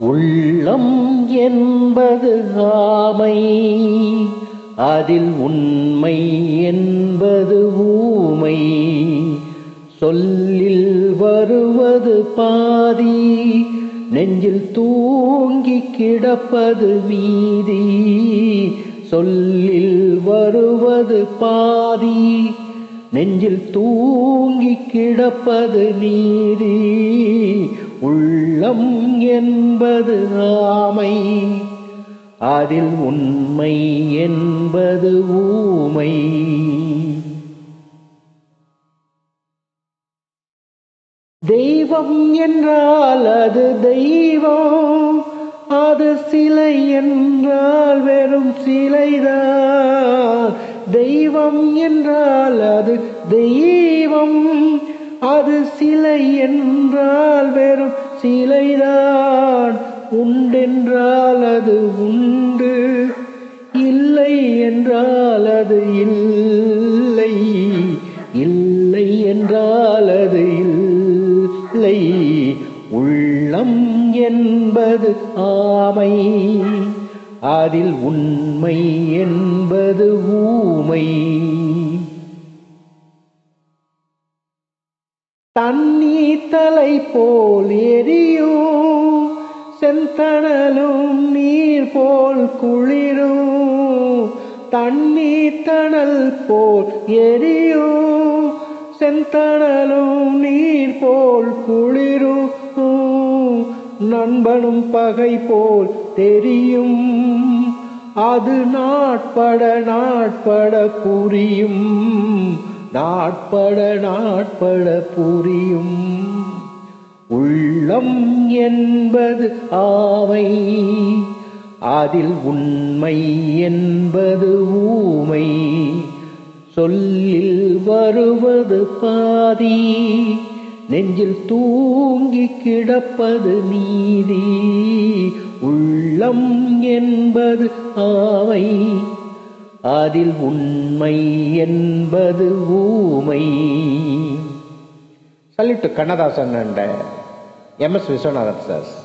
உள்ளம் என்பது ஆமை அதில் உண்மை என்பது ஊமை சொல்லில் வருவது பாதி நெஞ்சில் தூங்கி கிடப்பது மீதி சொல்லில் வருவது பாதி நெஞ்சில் தூங்கி கிடப்பது நீதி உள்ளம் என்பது ஆமை அதில் உண்மை என்பது ஊமை தெய்வம் என்றால் அது தெய்வம் அது சிலை என்றால் வெறும் சிலைதான் தெய்வம் என்றால் அது தெய்வம் அது சிலை என்றால் வெறும் சிலைதான் உண்டென்றால் அது உண்டு இல்லை என்றால் அது இல்லை இல்லை என்றால் அது இல்லை உள்ளம் என்பது ஆமை அதில் உண்மை என்பது ஊமை தண்ணீர் தலை போல் எரியும் செந்தணலும் நீர் போல் குளிரும் தண்ணீர் தணல் போல் எரியும் செந்தணலும் நீர் போல் குளிரும் நண்பனும் பகை போல் தெரியும் அது நாட்பட நாட்பட புரியும் நாட்பட நாட்பட புரியும் உள்ளம் என்பது ஆவை அதில் உண்மை என்பது ஊமை சொல்லில் வருவது பாதி நெஞ்சில் தூங்கி கிடப்பது நீதி உள்ளம் என்பது ஆவை அதில் உண்மை என்பது ஊமை salute Kannadasan and M S Viswanathan sir